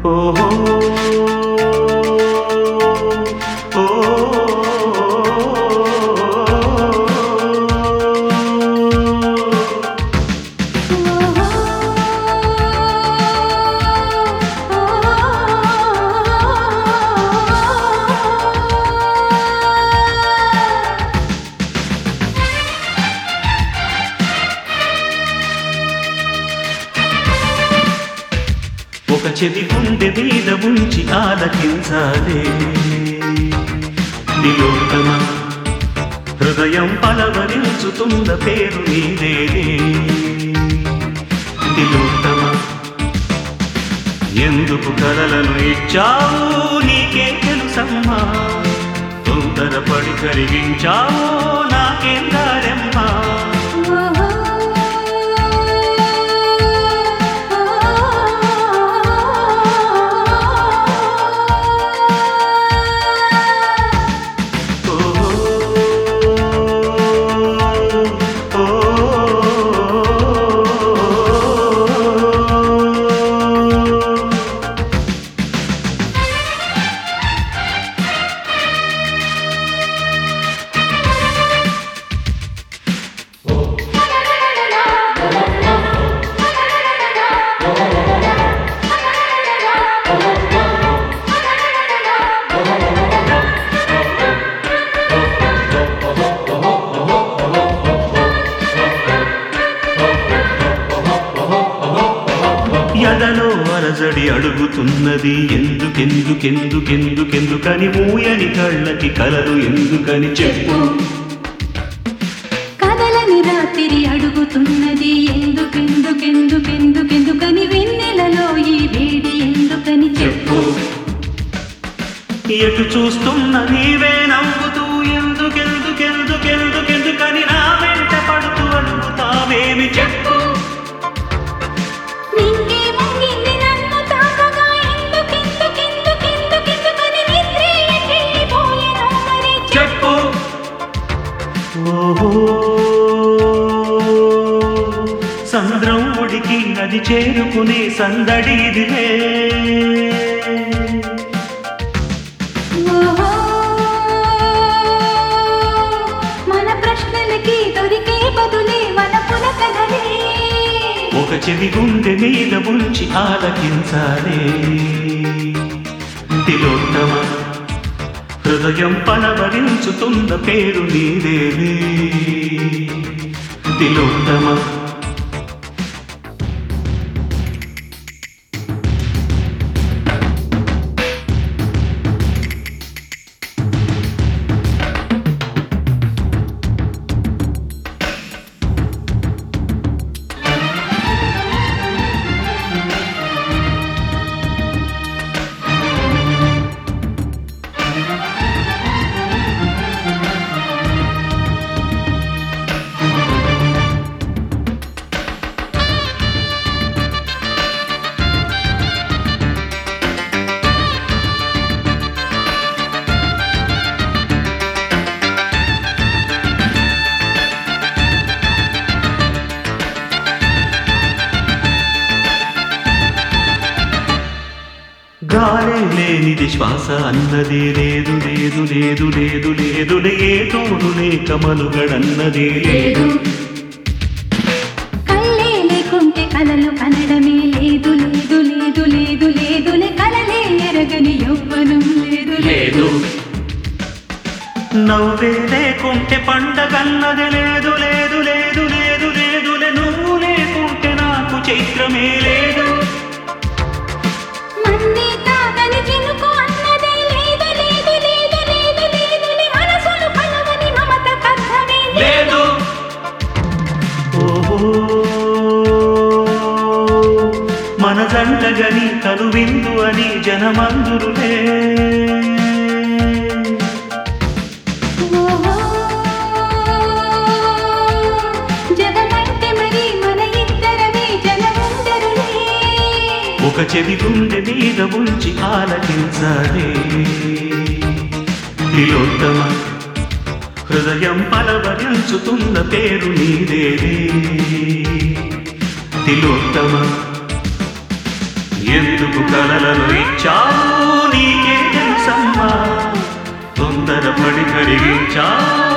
ఓహో ఓ ఒక చెవి గుండె మీద ఉంచి ఆలకించాలే నిలోత్తమ హృదయం పలవరించుతున్న పేరు నీదేలే నిలోత్తమ ఎందుకు కలలను ఇచ్చావు నీకే తెలుసమ్మా తొందరపడి కరిగించావు నాకేం దారెమ్మా ఎదలో అరజడి అడుగుతున్నది ఎందుకెందుకెందుకెందుకెందుకని మూయని కళ్ళకి కలలు ఎందుకని చెప్పు కదలని రాత్రి అడుగుతున్నది ఎందుకెందుకెందుకెందుకెందుకని వెన్నెలలో ఈ వేడి ఎందుకని చెప్పు ఎటు చూస్తున్న నీవే నవ్వుతూ ఎందుకెందుకెందుకెందుకెందుకని నా వెంట పడుతూ అడుగుతావేమి చెప్పు నింగే ముంగింది నన్ను తాకగా ఎందుకెందుకెందుకెందుకెందుకని నిద్రే ఎగిరిపోయెను మరి చెప్పు చెప్పు ఓహో సంద్రం ఉడికి నది చేరుకునే సందడి ఇదిలే ఓహో మన ప్రశ్నలకి దొరికే బదులే మన పులకలే ఒక చెవి గుండె మీద ఉంచి ఆలకించాలే తిలోత్తమ హృదయం పలవరించుతున్న పేరు నీదేలే తిలోత్తమ గాలే లేనిది శ్వాస అన్నది లేదు లేదు లేదు లేదు లేదు ఏ తోడు లేక మనుగడన్నది లేదు కళ్ళే లేకుంటే కలలు కనడమే లేదు లేదు లేదు లేదు లేదులే కలలే ఎరగని యవ్వనం లేదు లేదు నవ్వే లేకుంటే పండగన్నది లేదు లేదు లేదు లేదు లేదులే నువ్వు లేకుంటే నాకు చైత్రమే లేదు మన్నే తాగని చినుకు అన్నదే లేదు లేదు లేదు లేదు లేదులే మనసులు కలవని మమత కథమే లేదు ఓహో మన జంటగని తను విందు అని జనమందురులే ఓహో జగమంటే మరి మన ఇద్దరమే జనముందరులే ఒక చెవి గుండె మీద ఉంచి ఆలకించాలే తిలోత్తమ హృదయం పలవరించుతున్న పేరు నీదేలే తిలోత్తమ ఎందుకు కలలను ఇచ్చావు నీకే తెలుసమ్మా తొందరపడి కడిగించావు